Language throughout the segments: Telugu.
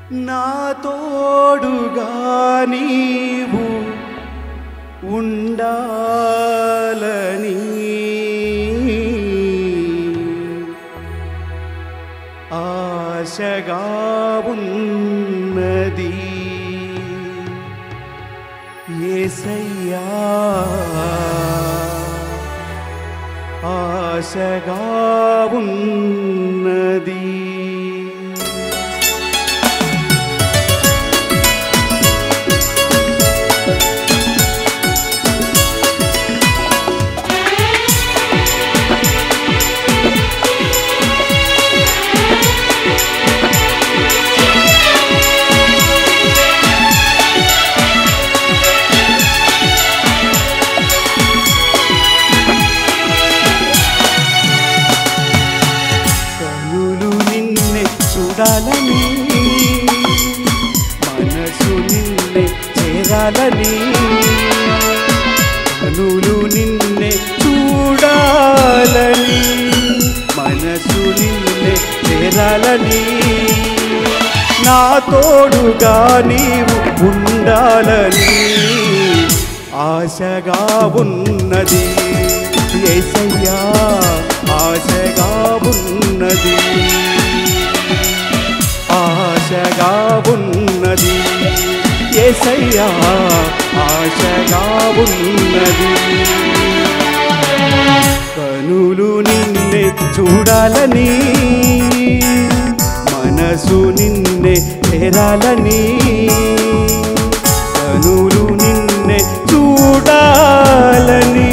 నా తోడుగా నీవు ఉండాలని ఆశగా ఉన్నది ఏసయ్యా ఆశగా ఉన్నది కనులు నిన్నే చూడాలని మనసు నిన్నే చేరాలని కనులు నిన్నే చూడాలని మనసు నిన్నే చేరాలని నా తోడుగా నీవు ఉండాలని ఆశగా ఉన్నది ఏసయ్యా ఆశగా ఉన్నది ఆశగా ఉన్నది ఏసయ్యా ఆశగా ఉన్నది కనులు నిన్నే చూడాలని మనసు నిన్నే చేరాలని కనులు నిన్నే చూడాలని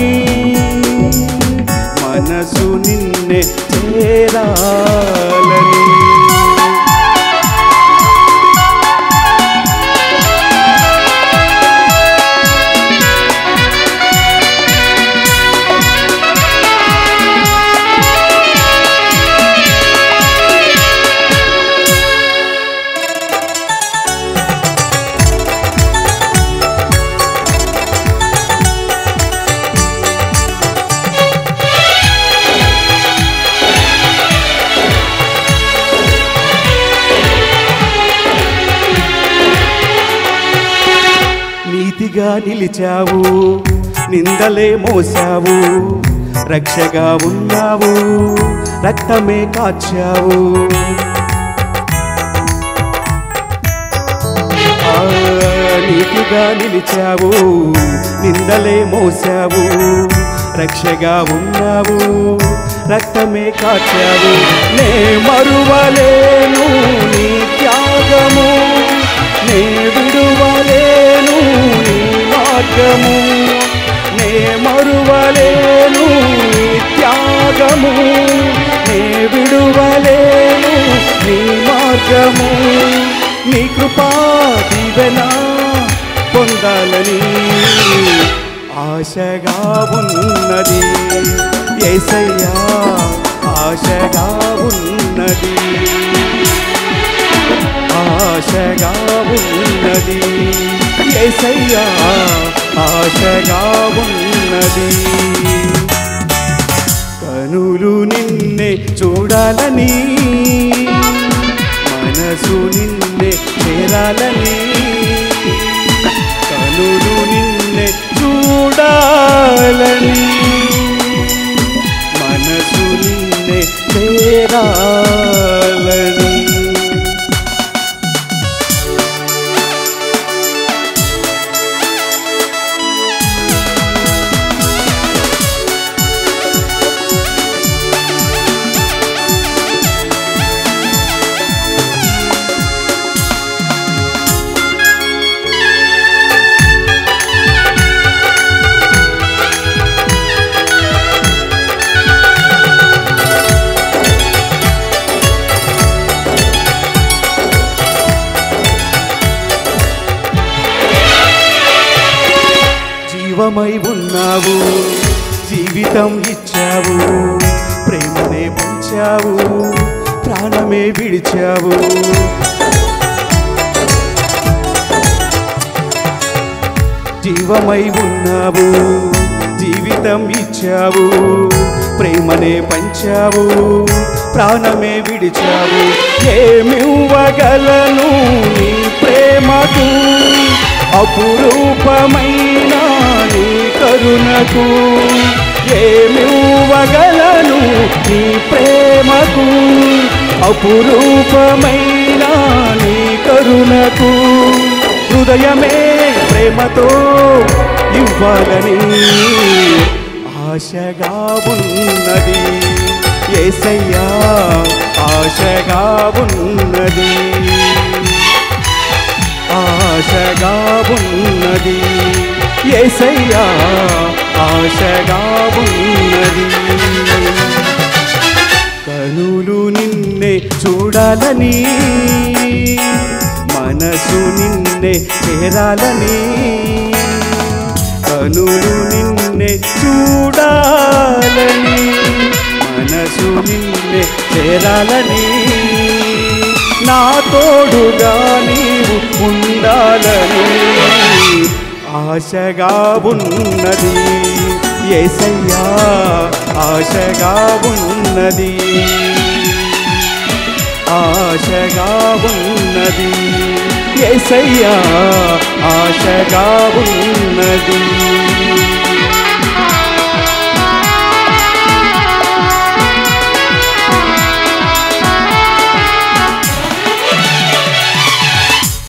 మనసు నిన్నే చేరాలని నీతిగా నిలిచావు నిందలే మోసావు రక్షగా ఉన్నావు రక్తమే కాచావు ఆ, నీతిగా నిలిచావు నిందలే మోసావు రక్షగా ఉన్నావు రక్తమే కాచావు నే మరువలేను నీ త్యాగము నే విడువలేను నీ మార్గము నే మరువలేను నీ త్యాగము నే విడువలేను నీ మార్గము నీ కృపా దీవెన పొందాలని ఆశగా ఉన్నది ఏసయ్యా ఆశగా ఉన్నది ఆశగా ఉన్నది ఏసయ్యా ఆశగా ఉన్నది కనులు నిన్నే చూడాలని మనసు నిన్నే చేరాలని కనులు నిన్నే చూడాలని మనసు నిన్నే చేరాలని జీవమై ఉన్నావు జీవితం ఇచ్చావు ప్రేమనే పంచావు ప్రాణమే విడిచావు జీవమై ఉన్నావు జీవితం ఇచ్చావు ప్రేమనే పంచావు ప్రాణమే విడిచావు ఏమివ్వగలను అపురూపమైన నీ కరుణకు ఏమివ్వగలను నీ ప్రేమకు అపురూపమైన నీ కరుణకు హృదయమే ప్రేమతో ఇవ్వాలని ఆశగా ఉన్నది ఏసయ్యా ఆశగా ఉన్నది ఆశగా ఉన్నది ఏసయ్యా ఆశగా ఉన్నది కనులు నిన్నే చూడాలని మనసు నిన్నే చేరాలని కనులు నిన్నే చూడాలని మనసు నిన్నే చేరాలని నా తోడుగా నీవు ఉండాలని ఆశగా ఉన్నది ఏసయ్యా ఆశగా ఉన్నది ఆశగా ఉన్నది ఏసయ్యా ఆశగా ఉన్నది